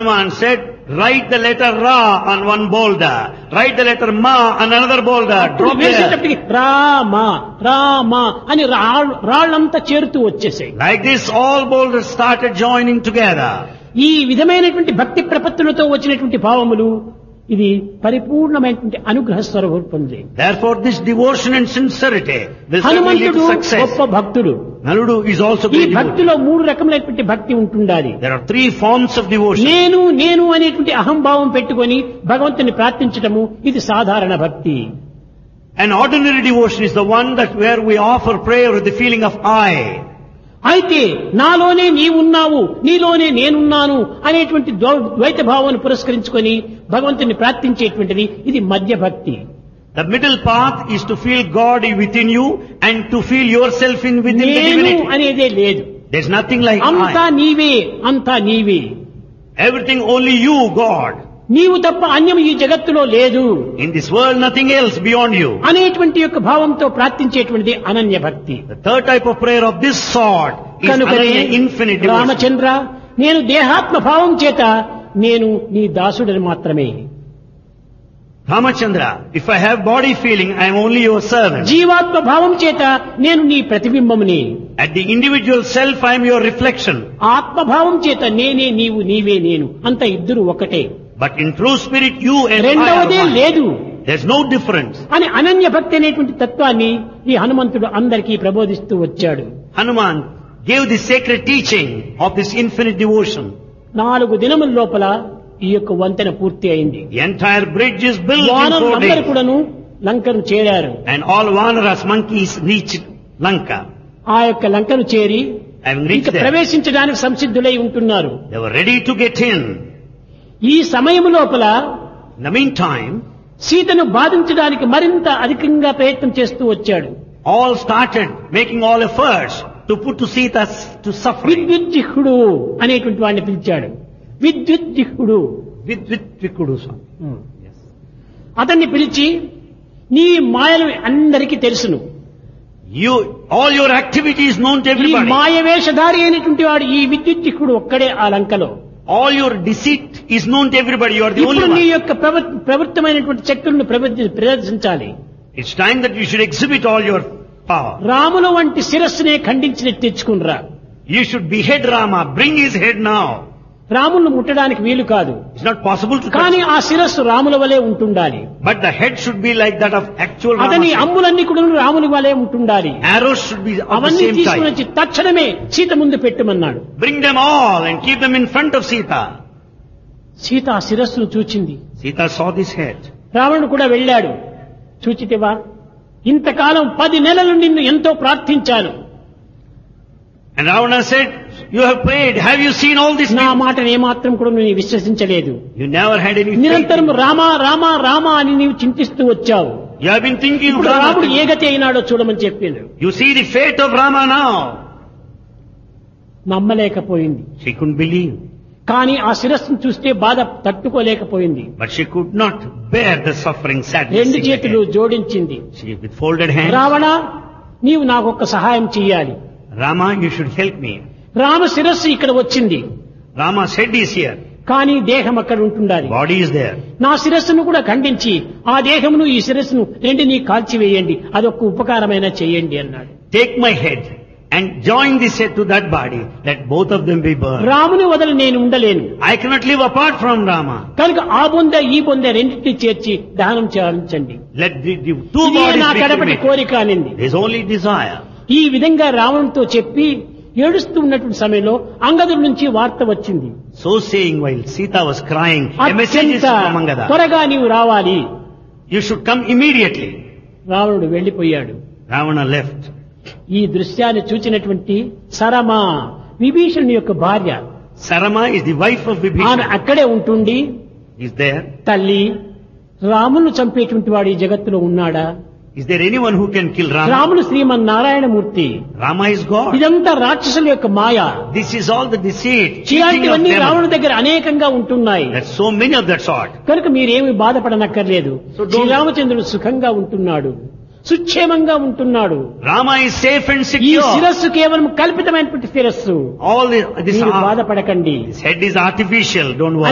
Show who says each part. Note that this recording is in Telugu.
Speaker 1: Hanuman said, write the letter Ra on one boulder, write the letter Ma on another boulder,
Speaker 2: అప్పుడు
Speaker 1: drop there.
Speaker 2: వేసేటప్పటికి రామా రామా అని రా- రాళ్ళంతా చేరుతూ వచ్చేసాయి
Speaker 1: Like this, all boulders started joining together.
Speaker 2: ఈ విధమైనటువంటి భక్తి ప్రపత్తులతో వచ్చినటువంటి భావములు ఇది పరిపూర్ణమైనటువంటి అనుగ్రహ స్వరూపంది
Speaker 1: Therefore, this devotion and sincerity will certainly lead
Speaker 2: హనుమంతుడు
Speaker 1: to success.
Speaker 2: గొప్ప భక్తుడు
Speaker 1: Naludu is also
Speaker 2: ఈ
Speaker 1: great devotee.
Speaker 2: భక్తిలో మూడు రకములైనటువంటి భక్తి ఉంటుండాలి
Speaker 1: There are three forms of devotion.
Speaker 2: నేను నేను అనేటువంటి అహంభావం పెట్టుకొని భగవంతుని ప్రార్థించటము ఇది సాధారణ భక్తి
Speaker 1: An ordinary devotion is the one that where we offer prayer with the feeling of I.
Speaker 2: అయితే నాలోనే నీవున్నావు నీలోనే నేనున్నాను అనేటువంటి ద్వై- ద్వైత భావాన్ని పురస్కరించుకొని భగవంతుని ప్రార్థించేటువంటిది ఇది మధ్య భక్తి
Speaker 1: The middle path is to feel God within you and to feel yourself in within the
Speaker 2: నేను
Speaker 1: divinity.
Speaker 2: అనేదే లేదు
Speaker 1: There's nothing like
Speaker 2: అంతా
Speaker 1: I.
Speaker 2: నీవే అంతా నీవే
Speaker 1: Everything only you, God.
Speaker 2: నీవు తప్ప అన్యం ఈ జగత్తులో లేదు
Speaker 1: In this world, nothing else beyond you.
Speaker 2: అనేటువంటి యొక్క భావంతో ప్రార్థించేటువంటిది అనన్య భక్తి
Speaker 1: The third type of prayer of this sort is
Speaker 2: కనుకనే
Speaker 1: Ananya infinite devotion.
Speaker 2: రామచంద్ర నేను దేహాత్మ భావం చేత నేను నీ దాసుడని మాత్రమే
Speaker 1: Ramachandra, if I have body feeling, I am only your servant.
Speaker 2: జీవాత్మ భావం చేత నేను నీ ప్రతిబింబముని
Speaker 1: At the individual self, I am your reflection.
Speaker 2: ఆత్మభావం చేత నేనే నీవు నీవే నేను అంత ఇద్దరు ఒకటే
Speaker 1: But in true spirit, you and I
Speaker 2: రెండవదే
Speaker 1: are one.
Speaker 2: లేదు
Speaker 1: There's no difference.
Speaker 2: అని అనన్య భక్తి అనేటువంటి తత్వాన్ని ఈ హనుమంతుడు అందరికీ ప్రబోధిస్తూ వచ్చాడు
Speaker 1: Hanuman gave the sacred teaching of this infinite devotion.
Speaker 2: నాలుగు దినముల లోపల ఈ యొక్క వంతెన పూర్తి అయింది
Speaker 1: The entire bridge is built in four
Speaker 2: వానరులందరూ
Speaker 1: days.
Speaker 2: కూడాను లంకను చేరారు
Speaker 1: And all Vanaras monkeys reached Lanka.
Speaker 2: ఆ యొక్క లంకను చేరి
Speaker 1: Having
Speaker 2: ఇంకా
Speaker 1: reached there,
Speaker 2: ప్రవేశించడానికి సంసిద్ధులై ఉంటున్నారు
Speaker 1: they were ready to get in.
Speaker 2: ఈ సమయం లోపల
Speaker 1: In the meantime,
Speaker 2: సీతను బాధించడానికి మరింత అధికంగా ప్రయత్నం చేస్తూ వచ్చాడు
Speaker 1: all started making all efforts to put to Sita to suffering.
Speaker 2: విద్యుజ్జిహుడు అనేటువంటి వాడిని పిలిచాడు విద్యుజ్జిహుడు
Speaker 1: With, with Vikudu Swami. Yes.
Speaker 2: అతన్ని పిలిచి నీ మాయలు అందరికీ తెలుసును
Speaker 1: You, all your activity is known to
Speaker 2: ఈ
Speaker 1: everybody.
Speaker 2: మాయ వేషధారి అయినటువంటి వాడు ఈ విద్యుజ్జిహుడు ఒక్కడే ఆ లంకలో
Speaker 1: All your deceit is known to everybody. You are the
Speaker 2: ఇప్పుడు
Speaker 1: only
Speaker 2: నీ
Speaker 1: one.
Speaker 2: యొక్క ప్రవ- ప్రవృత్తమైనటువంటి శక్తులను ప్రవర్తి- ప్రదర్శించాలి
Speaker 1: It's time that you should exhibit all your power.
Speaker 2: రాముల వంటి శిరస్సునే ఖండించి తెచ్చుకునిరా
Speaker 1: You should behead Rama. Bring his head now.
Speaker 2: రాములను ముట్టడానికి వీలు కాదు
Speaker 1: It's not possible to
Speaker 2: కానీ
Speaker 1: touch.
Speaker 2: ఆ శిరస్సు రాముల వలె ఉంటుండాలి
Speaker 1: But the head should be like that of actual
Speaker 2: అతని
Speaker 1: Rama.
Speaker 2: అమ్ములన్నీ కూడా రాముని వలె ఉంటుండాలి
Speaker 1: Arrows should be of the
Speaker 2: అవన్నీ
Speaker 1: same
Speaker 2: తీసుకుని
Speaker 1: type.
Speaker 2: వచ్చి తక్షణమే సీత ముందు పెట్టమన్నాడు
Speaker 1: Bring them all and keep them in front of Sita.
Speaker 2: Sita ఆ శిరస్సును చూచింది
Speaker 1: Sita saw this head.
Speaker 2: రావణుడు కూడా వెళ్ళాడు చూచితివా ఇంతకాలం పది నెలలు నిన్ను ఎంతో ప్రార్థించాను
Speaker 1: And Ravana said, you have prayed. Have you seen all this?
Speaker 2: నా మాటను ఏమాత్రం కూడా నువ్వు విశ్వసించలేదు
Speaker 1: You never had any faith.
Speaker 2: నిరంతరం రామా రామా రామా అని నీవు చింతిస్తూ వచ్చావు
Speaker 1: You have been thinking of
Speaker 2: ఇప్పుడు రాముడు ఏ
Speaker 1: Rama.
Speaker 2: గతి అయినాడో చూడమని చెప్పిండు
Speaker 1: You see the fate of Rama now.
Speaker 2: నమ్మలేకపోయింది
Speaker 1: She couldn't believe.
Speaker 2: కానీ ఆ శిరస్సును చూస్తే బాధ తట్టుకోలేకపోయింది
Speaker 1: But she could not bear the suffering sadness.
Speaker 2: రెండు
Speaker 1: in the
Speaker 2: చేతులు
Speaker 1: head.
Speaker 2: జోడించింది
Speaker 1: She with folded hands.
Speaker 2: Ravana నీవు నాకు ఒక్క సహాయం చెయ్యాలి
Speaker 1: Rama, you should help me.
Speaker 2: Rama శిరస్సు ఇక్కడ వచ్చింది
Speaker 1: Rama's head is here.
Speaker 2: కానీ దేహం అక్కడ ఉంటుండాలి
Speaker 1: Body is there.
Speaker 2: నా శిరస్సును కూడా ఖండించి ఆ దేహమును ఈ శిరస్సును రెండిని కాల్చివేయండి అదొక ఉపకారమైన చేయండి అన్నాడు
Speaker 1: Take my head and join this head to that body. Let both of them be burned.
Speaker 2: రాముని వదలి నేను ఉండలేను
Speaker 1: I cannot live apart from Rama.
Speaker 2: కనుక ఆ బొంద ఈ బొంద రెండింటిని చేర్చి దహనం చేయించండి
Speaker 1: Let the, the two
Speaker 2: ఇదే
Speaker 1: bodies
Speaker 2: నా
Speaker 1: be
Speaker 2: కడపటి
Speaker 1: cremated.
Speaker 2: కోరిక అనింది
Speaker 1: There is only desire.
Speaker 2: ఈ విధంగా రావణుతో చెప్పి ఏడుస్తూ ఉన్నటువంటి సమయంలో అంగదుల నుంచి వార్త వచ్చింది
Speaker 1: So saying while Sita was crying, a message is
Speaker 2: అత్యంత
Speaker 1: from Angada.
Speaker 2: త్వరగా నీవు రావాలి
Speaker 1: You should come immediately.
Speaker 2: రావణుడు వెళ్లిపోయాడు
Speaker 1: Ravana left.
Speaker 2: ఈ దృశ్యాన్ని చూచినటువంటి సరమా విభీషణుని యొక్క భార్య
Speaker 1: Sarama is the wife of
Speaker 2: ఆమె
Speaker 1: Vibhishana.
Speaker 2: అక్కడే ఉంటుండి
Speaker 1: Is there?
Speaker 2: తల్లి రామును చంపేటువంటి వాడు ఈ జగత్తులో ఉన్నాడా
Speaker 1: Is there anyone who can kill Rama?
Speaker 2: రాముడు శ్రీమన్నారాయణమూర్తి
Speaker 1: Rama is God.
Speaker 2: ఇదంతా రాక్షసుల యొక్క మాయ
Speaker 1: This is all the deceit, cheating of
Speaker 2: ఇలాంటివన్నీ రావణుడి
Speaker 1: them.
Speaker 2: దగ్గర అనేకంగా ఉంటున్నాయి
Speaker 1: There's so many of that sort.
Speaker 2: కనుక మీరేమి బాధపడనక్కర్లేదు
Speaker 1: So don't-
Speaker 2: శ్రీరామచంద్రుడు సుఖంగా ఉంటున్నాడు సుక్షేమంగా ఉంటున్నాడు
Speaker 1: Rama is safe and
Speaker 2: ఈ
Speaker 1: secure.
Speaker 2: శిరస్సు కేవలం కల్పితమైనటువంటి శిరస్సు
Speaker 1: All this, this
Speaker 2: మీరు
Speaker 1: arm,
Speaker 2: బాధపడకండి
Speaker 1: this head is artificial. Don't worry.